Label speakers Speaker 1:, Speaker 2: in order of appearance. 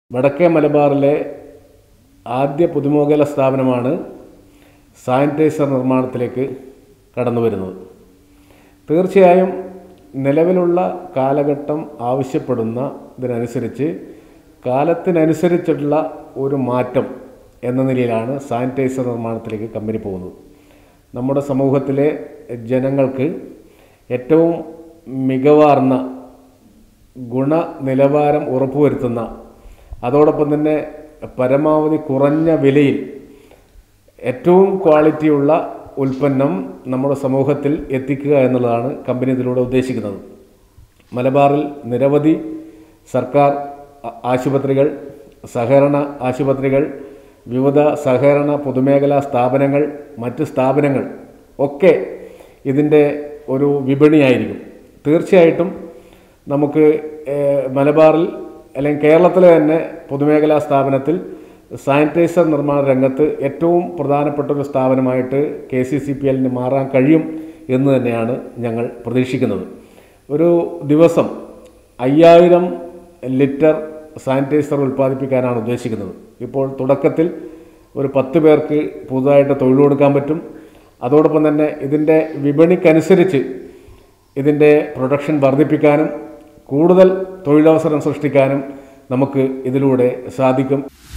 Speaker 1: വടക്കേ മലബാറിലെ ആദ്യ പൊതുമേഖല സ്ഥാപനമാണ് സാനിറ്റൈസർ നിർമ്മാണത്തിലേക്ക് കടന്നു വരുന്നത് തീർച്ചയായും നിലവിലുള്ള കാലഘട്ടം ആവശ്യപ്പെടുന്ന ഇതിനനുസരിച്ച് കാലത്തിനനുസരിച്ചുള്ള ഒരു മാറ്റം എന്ന നിലയിലാണ് സാനിറ്റൈസർ നിർമ്മാണത്തിലേക്ക് കമ്പനി പോകുന്നത് നമ്മുടെ സമൂഹത്തിലെ ജനങ്ങൾക്ക് ഏറ്റവും മികവാർന്ന ഗുണനിലവാരം ഉറപ്പുവരുത്തുന്ന അതോടൊപ്പം തന്നെ പരമാവധി കുറഞ്ഞ വിലയിൽ ഏറ്റവും ക്വാളിറ്റിയുള്ള ഉൽപ്പന്നം നമ്മുടെ സമൂഹത്തിൽ എത്തിക്കുക എന്നുള്ളതാണ് കമ്പനി ഇതിലൂടെ ഉദ്ദേശിക്കുന്നത് മലബാറിൽ നിരവധി സർക്കാർ ആ- ആശുപത്രികൾ സഹകരണ ആശുപത്രികൾ വിവിധ സഹകരണ പൊതുമേഖലാ സ്ഥാപനങ്ങൾ മറ്റ് സ്ഥാപനങ്ങൾ ഒക്കെ ഇതിൻ്റെ ഒരു വിപണിയായിരിക്കും തീർച്ചയായിട്ടും നമുക്ക് ഏഹ്, മലബാറിൽ അല്ലെങ്കിൽ കേരളത്തിലെ തന്നെ പൊതുമേഖലാ സ്ഥാപനത്തിൽ സാനിറ്റൈസർ നിർമ്മാണ രംഗത്ത് ഏറ്റവും പ്രധാനപ്പെട്ട ഒരു സ്ഥാപനമായിട്ട് കെ സി സി പി എല്ലിന് മാറാൻ കഴിയും എന്ന് തന്നെയാണ് ഞങ്ങൾ പ്രതീക്ഷിക്കുന്നത് ഒരു ദിവസം അയ്യായിരം ലിറ്റർ സാനിറ്റൈസർ ഉൽപ്പാദിപ്പിക്കാനാണ് ഉദ്ദേശിക്കുന്നത് ഇപ്പോൾ തുടക്കത്തിൽ ഒരു പത്ത് പേർക്ക് പുതുതായിട്ട് തൊഴിൽ കൊടുക്കാൻ പറ്റും അതോടൊപ്പം തന്നെ ഇതിൻ്റെ വിപണിക്കനുസരിച്ച് ഇതിൻ്റെ പ്രൊഡക്ഷൻ വർദ്ധിപ്പിക്കാനും കൂടുതൽ തൊഴിലവസരം സൃഷ്ടിക്കാനും നമുക്ക് ഇതിലൂടെ സാധിക്കും